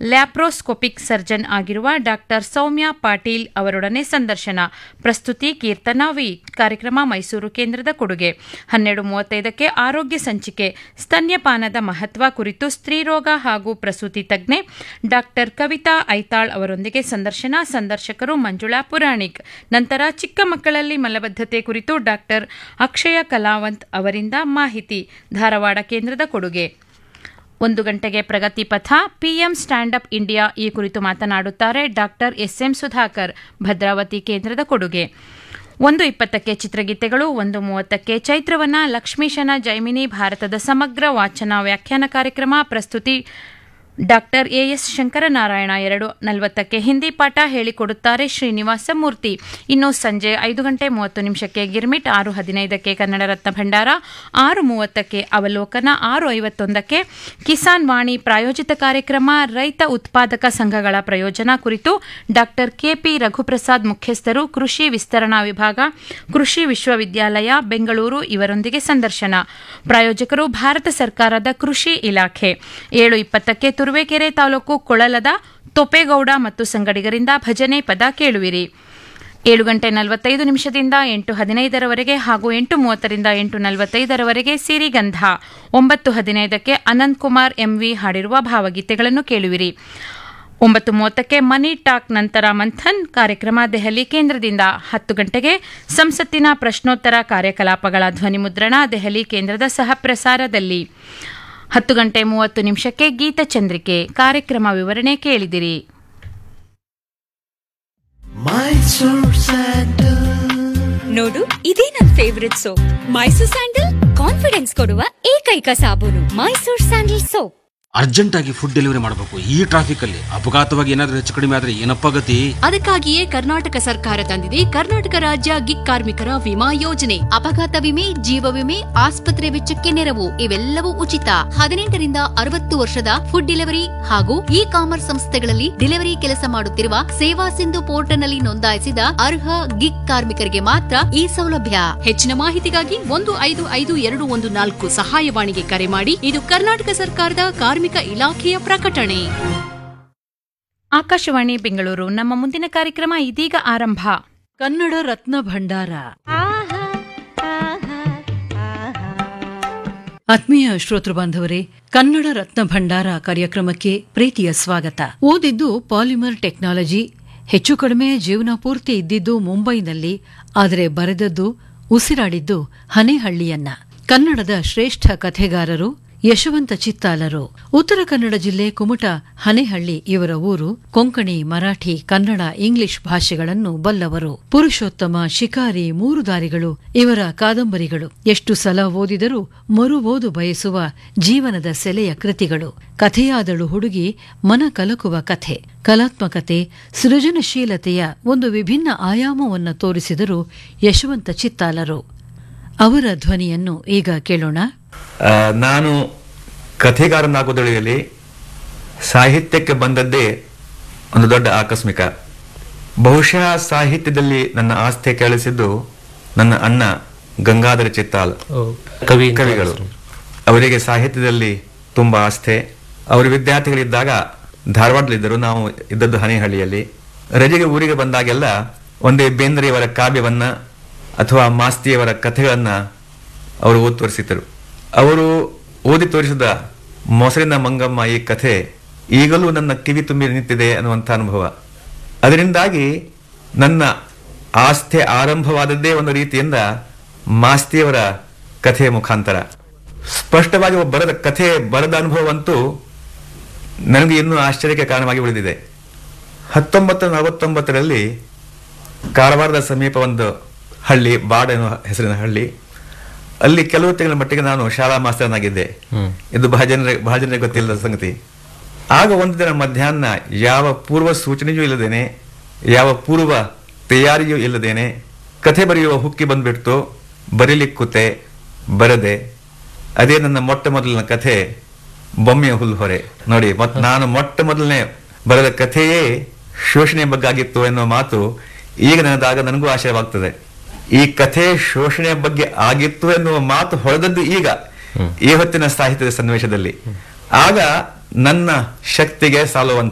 laparoscopic surgeon ಆಗಿರುವ doctor Soumya Patil ಅವರೊಡನೆ ಸಂದರ್ಶನ ಪ್ರಸ್ತುತಿ ಕೀರ್ತನಾ ವಿ ಕಾರ್ಯಕ್ರಮ ಮೈಸೂರು ಕೇಂದ್ರದ ಕೊಡುಗೆ ಹನ್ನೆರಡು ಮೂವತ್ತೈದಕ್ಕೆ ಆರೋಗ್ಯ ಸಂಚಿಕೆ ಸ್ತನ್ಯಪಾನದ ಮಹತ್ವ ಕುರಿತು ಸ್ತ್ರೀರೋಗ ಹಾಗೂ ಪ್ರಸೂತಿ ತಜ್ಞೆ ಡಾಕ್ಟರ್ ಕವಿತಾ ಐತಾಳ್ ಅವರೊಂದಿಗೆ ಸಂದರ್ಶನ ಸಂದರ್ಶಕರು ಮಂಜುಳಾ ಪುರಾಣಿಕ್ ನಂತರ ಚಿಕ್ಕ ಮಕ್ಕಳಲ್ಲಿ ಮಲಬದ್ಧತೆ ಕುರಿತು ಡಾಕ್ಟರ್ ಅಕ್ಷಯ ಕಲಾವಂತ್ ಅವರಿಂದ ಮಾಹಿತಿ ಧಾರವಾಡ ಕೇಂದ್ರದ ಕೊಡುಗೆ ಒಂದು ಗಂಟೆಗೆ ಪ್ರಗತಿ ಪಥ ಪಿಎಂ ಸ್ಟ್ಯಾಂಡ್ ಅಪ್ ಇಂಡಿಯಾ ಈ ಕುರಿತು ಮಾತನಾಡುತ್ತಾರೆ ಡಾಕ್ಟರ್ ಎಸ್ಎಂ ಸುಧಾಕರ್ ಭದ್ರಾವತಿ ಕೇಂದ್ರದ ಕೊಡುಗೆ ಒಂದು ಇಪ್ಪತ್ತಕ್ಕೆ ಚಿತ್ರಗೀತೆಗಳು ಒಂದು ಮೂವತ್ತಕ್ಕೆ ಚೈತ್ರವನ ಲಕ್ಷ್ಮೀಶನ ಜೈಮಿನಿ ಭಾರತದ ಸಮಗ್ರ ವಾಚನ ವ್ಯಾಖ್ಯಾನ ಕಾರ್ಯಕ್ರಮ ಪ್ರಸ್ತುತಿ ಡಾಕ್ಟರ್ ಎಎಸ್ ಶಂಕರನಾರಾಯಣ ಎರಡು ನಲವತ್ತಕ್ಕೆ ಹಿಂದಿ ಪಾಠ ಹೇಳಿಕೊಡುತ್ತಾರೆ ಶ್ರೀನಿವಾಸ ಮೂರ್ತಿ ಇನ್ನು ಸಂಜೆ ಐದು ಗಂಟೆ ಮೂವತ್ತು ನಿಮಿಷಕ್ಕೆ ಗಿರ್ಮಿಟ್ ಆರು ಹದಿನೈದಕ್ಕೆ ಕನ್ನಡ ರತ್ನ ಭಂಡಾರ ಆರು ಮೂವತ್ತಕ್ಕೆ ಅವಲೋಕನ ಆರು ಐವತ್ತೊಂದಕ್ಕೆ ಕಿಸಾನ್ ವಾಣಿ ಪ್ರಾಯೋಜಿತ ಕಾರ್ಯಕ್ರಮ ರೈತ ಉತ್ಪಾದಕ ಸಂಘಗಳ ಪ್ರಯೋಜನ ಕುರಿತು ಡಾಕ್ಟರ್ ಕೆಪಿ ರಘುಪ್ರಸಾದ್ ಮುಖ್ಯಸ್ಥರು ಕೃಷಿ ವಿಸ್ತರಣಾ ವಿಭಾಗ ಕೃಷಿ ವಿಶ್ವವಿದ್ಯಾಲಯ ಬೆಂಗಳೂರು ಇವರೊಂದಿಗೆ ಸಂದರ್ಶನ ಪ್ರಾಯೋಜಕರು ಭಾರತ ಸರ್ಕಾರದ ಕೃಷಿ ಇಲಾಖೆ ಏಳು ಇಪ್ಪತ್ತಕ್ಕೆ ತುರುವೇಕೆರೆ ತಾಲೂಕು ಕೊಳಲದ ತೊಪೇಗೌಡ ಮತ್ತು ಸಂಗಡಿಗರಿಂದ ಭಜನೆ ಪದ ಕೇಳುವಿರಿ ಏಳು ಗಂಟೆ ನಲವತ್ತೈದು ನಿಮಿಷದಿಂದ ಎಂಟು ಹದಿನೈದರವರೆಗೆ ಹಾಗೂ ಎಂಟು ಮೂವತ್ತರಿಂದ ಎಂಟು ನಲವತ್ತೈದರವರೆಗೆ ಸಿರಿಗಂಧ ಒಂಬತ್ತು ಹದಿನೈದಕ್ಕೆ ಅನಂತ್ ಕುಮಾರ್ ಎಂವಿ ಹಾಡಿರುವ ಭಾವಗೀತೆಗಳನ್ನು ಕೇಳುವಿರಿ ಒಂಬತ್ತು ಮೂವತ್ತಕ್ಕೆ ಮನಿ ಟಾಕ್ ನಂತರ ಮಂಥನ್ ಕಾರ್ಯಕ್ರಮ ದೆಹಲಿ ಕೇಂದ್ರದಿಂದ ಹತ್ತು ಗಂಟೆಗೆ ಸಂಸತ್ತಿನ ಪ್ರಶ್ನೋತ್ತರ ಕಾರ್ಯಕಲಾಪಗಳ ಧ್ವನಿಮುದ್ರಣ ದೆಹಲಿ ಕೇಂದ್ರದ ಸಹ ಪ್ರಸಾರದಲ್ಲಿ ಹತ್ತು ಗಂಟೆ ಮೂವತ್ತು ನಿಮಿಷಕ್ಕೆ ಗೀತಚಂದ್ರಿಕೆ ಕಾರ್ಯಕ್ರಮ ವಿವರಣೆ ಕೇಳಿದಿರಿ ನೋಡು ಇದೇ ನನ್ favourite soap Mysore sandal confidence ಕೊಡುವ ಏಕೈಕ ಸಾಬೂನು ಮೈಸೂರ್ ಸ್ಯಾಂಡಲ್ ಸೋಪ್ ಅರ್ಜೆಂಟ್ ಆಗಿ ಫುಡ್ ಡೆಲಿವರಿ ಮಾಡಬೇಕು ಈ ಟ್ರಾಫಿಕ್ ಅಲ್ಲಿ ಅಪಘಾತವಾಗಿ ಏನಾದ್ರೂ ಹೆಚ್ಚು ಕಡಿಮೆ ಆದ್ರೆ ಏನಪ್ಪ ಗತಿ ಅದಕ್ಕಾಗಿಯೇ ಕರ್ನಾಟಕ ಸರ್ಕಾರ ತಂದಿದೆ ಕರ್ನಾಟಕ ರಾಜ್ಯ ಗಿಗ್ ಕಾರ್ಮಿಕರ ವಿಮಾ ಯೋಜನೆ ಅಪಘಾತ ವಿಮೆ ಜೀವ ವಿಮೆ ಆಸ್ಪತ್ರೆ ವೆಚ್ಚಕ್ಕೆ ನೆರವು ಇವೆಲ್ಲವೂ ಉಚಿತ ಹದಿನೆಂಟರಿಂದ ಅರವತ್ತು ವರ್ಷದ ಫುಡ್ ಡೆಲಿವರಿ ಹಾಗೂ ಇ ಕಾಮರ್ಸ್ ಸಂಸ್ಥೆಗಳಲ್ಲಿ ಡೆಲಿವರಿ ಕೆಲಸ ಮಾಡುತ್ತಿರುವ ಸೇವಾ ಸಿಂಧು ಪೋರ್ಟಲ್ನಲ್ಲಿ ನೋಂದಾಯಿಸಿದ ಅರ್ಹ ಗಿಗ್ ಕಾರ್ಮಿಕರಿಗೆ ಮಾತ್ರ ಈ ಸೌಲಭ್ಯ ಹೆಚ್ಚಿನ ಮಾಹಿತಿಗಾಗಿ ಒಂದು ಐದು ಐದು ಎರಡು ಒಂದು ನಾಲ್ಕು ಸಹಾಯವಾಣಿಗೆ ಕರೆ ಮಾಡಿ ಇದು ಕರ್ನಾಟಕ ಸರ್ಕಾರದ ಕಾರ್ಮಿಕ ಇಲಾಖೆಯ ಪ್ರಕಟಣೆ ಆಕಾಶವಾಣಿ ಬೆಂಗಳೂರು ನಮ್ಮ ಮುಂದಿನ ಕಾರ್ಯಕ್ರಮ ಇದೀಗ ಆರಂಭ ಕನ್ನಡ ರತ್ನ ಭಂಡಾರ ಆತ್ಮೀಯ ಶ್ರೋತೃ ಬಾಂಧವರೇ ಕನ್ನಡ ರತ್ನ ಭಂಡಾರ ಕಾರ್ಯಕ್ರಮಕ್ಕೆ ಪ್ರೀತಿಯ ಸ್ವಾಗತ ಓದಿದ್ದು ಪಾಲಿಮರ್ ಟೆಕ್ನಾಲಜಿ ಹೆಚ್ಚು ಕಡಿಮೆ ಜೀವನ ಪೂರ್ತಿ ಇದ್ದಿದ್ದು ಮುಂಬೈನಲ್ಲಿ ಆದರೆ ಬರೆದದ್ದು ಉಸಿರಾಡಿದ್ದು ಹನೇಹಳ್ಳಿಯನ್ನ ಕನ್ನಡದ ಶ್ರೇಷ್ಠ ಕಥೆಗಾರರು ಯಶವಂತ ಚಿತ್ತಾಲರು ಉತ್ತರ ಕನ್ನಡ ಜಿಲ್ಲೆ ಕುಮಟ ಹನೇಹಳ್ಳಿ ಇವರ ಊರು ಕೊಂಕಣಿ ಮರಾಠಿ ಕನ್ನಡ ಇಂಗ್ಲಿಷ್ ಭಾಷೆಗಳನ್ನು ಬಲ್ಲವರು ಪುರುಷೋತ್ತಮ ಶಿಕಾರಿ ಮೂರು ದಾರಿಗಳು ಇವರ ಕಾದಂಬರಿಗಳು ಎಷ್ಟು ಸಲ ಓದಿದರೂ ಮರು ಓದು ಬಯಸುವ ಜೀವನದ ಸೆಲೆಯ ಕೃತಿಗಳು ಕಥೆಯಾದಳು ಹುಡುಗಿ ಮನ ಕಲಕುವ ಕಥೆ ಕಲಾತ್ಮಕತೆ ಸೃಜನಶೀಲತೆಯ ಒಂದು ವಿಭಿನ್ನ ಆಯಾಮವನ್ನು ತೋರಿಸಿದರು ಯಶವಂತ ಚಿತ್ತಾಲರು ಅವರ ಧ್ವನಿಯನ್ನು ಈಗ ಕೇಳೋಣ ಆ, ನಾನು ಕಥೆಗಾರನಾಗೋದಳಿಯಲ್ಲಿ ಸಾಹಿತ್ಯಕ್ಕೆ ಬಂದದ್ದೇ ಒಂದು ದೊಡ್ಡ ಆಕಸ್ಮಿಕ ಬಹುಶಃ ಸಾಹಿತ್ಯದಲ್ಲಿ ನನ್ನ ಆಸ್ಥೆ ಕೇಳಿಸಿದ್ದು ನನ್ನ ಅಣ್ಣ ಗಂಗಾಧರ ಚಿತ್ತಾಲ್ ಕವಿ ಕವಿಗಳು ಅವರಿಗೆ ಸಾಹಿತ್ಯದಲ್ಲಿ ತುಂಬಾ ಆಸ್ಥೆ ಅವರು ವಿದ್ಯಾರ್ಥಿಗಳಿದ್ದಾಗ ಧಾರವಾಡದಲ್ಲಿದ್ದರು ನಾವು ಇದ್ದದ್ದು ಹನೇಹಳ್ಳಿಯಲ್ಲಿ ರಜೆಗೆ ಊರಿಗೆ ಬಂದಾಗೆಲ್ಲ ಒಂದೇ ಬೇಂದ್ರೆಯವರ ಕಾವ್ಯವನ್ನ ಅಥವಾ ಮಾಸ್ತಿಯವರ ಕಥೆಗಳನ್ನ ಅವರು ಓದಿ ತೋರಿಸಿದ್ದರು ಅವರು ಓದಿ ತೋರಿಸಿದ ಮೊಸರಿನ ಮಂಗಮ್ಮ ಈ ಕಥೆ ಈಗಲೂ ನನ್ನ ಕಿವಿ ತುಂಬಿ ನಿಂತಿದೆ ಅನ್ನುವಂಥ ಅನುಭವ ಅದರಿಂದಾಗಿ ನನ್ನ ಆಸ್ಥೆ ಆರಂಭವಾದದ್ದೇ ಒಂದು ರೀತಿಯಿಂದ ಮಾಸ್ತಿಯವರ ಕಥೆಯ ಮುಖಾಂತರ ಸ್ಪಷ್ಟವಾಗಿ ಒಬ್ಬ ಬರೆದ ಕಥೆ ಬರೆದ ಅನುಭವವಂತೂ ನನಗೆ ಇನ್ನೂ ಆಶ್ಚರ್ಯಕ್ಕೆ ಕಾರಣವಾಗಿ ಉಳಿದಿದೆ ಹತ್ತೊಂಬತ್ತು ನಲವತ್ತೊಂಬತ್ತರಲ್ಲಿ ಕಾರವಾರದ ಸಮೀಪ ಒಂದು ಹಳ್ಳಿ ಬಾಡ್ ಎನ್ನುವ ಹೆಸರಿನ ಹಳ್ಳಿ ಅಲ್ಲಿ ಕೆಲವು ತಿಂಗಳ ಮಟ್ಟಿಗೆ ನಾನು ಶಾಲಾ ಮಾಸ್ತರನಾಗಿದ್ದೆ ಇದು ಬಹಳ ಜನರ ಬಹಳ ಜನರಿಗೆ ಗೊತ್ತಿಲ್ಲದ ಸಂಗತಿ ಆಗ ಒಂದು ದಿನ ಮಧ್ಯಾಹ್ನ ಯಾವ ಪೂರ್ವ ಸೂಚನೆಯೂ ಇಲ್ಲದೇನೆ ಯಾವ ಪೂರ್ವ ತಯಾರಿಯೂ ಇಲ್ಲದೇನೆ ಕಥೆ ಬರೆಯುವ ಹುಕ್ಕಿ ಬಂದ್ಬಿಡ್ತು ಬರೀಲಿಕ್ಕೆ ಕೂತೆ ಬರದೆ ಅದೇ ನನ್ನ ಮೊಟ್ಟ ಮೊದಲಿನ ಕಥೆ ಬೊಮ್ಮೆಯ ಹುಲ್ಹೊರೆ ನೋಡಿ ಮತ್ ನಾನು ಮೊಟ್ಟ ಮೊದಲನೇ ಬರೆದ ಕಥೆಯೇ ಶೋಷಣೆ ಬಗ್ಗೆ ಆಗಿತ್ತು ಎನ್ನುವ ಮಾತು ಈಗ ನನದಾಗ ನನಗೂ ಆಶಯವಾಗ್ತದೆ ಈ ಕಥೆ ಶೋಷಣೆ ಬಗ್ಗೆ ಆಗಿತ್ತು ಎನ್ನುವ ಮಾತು ಹೊಳೆದದ್ದು ಈಗ ಈ ಹೊತ್ತಿನ ಸಾಹಿತ್ಯದ ಸನ್ನಿವೇಶದಲ್ಲಿ ಆಗ ನನ್ನ ಶಕ್ತಿಗೆ ಸಾಲುವಂತ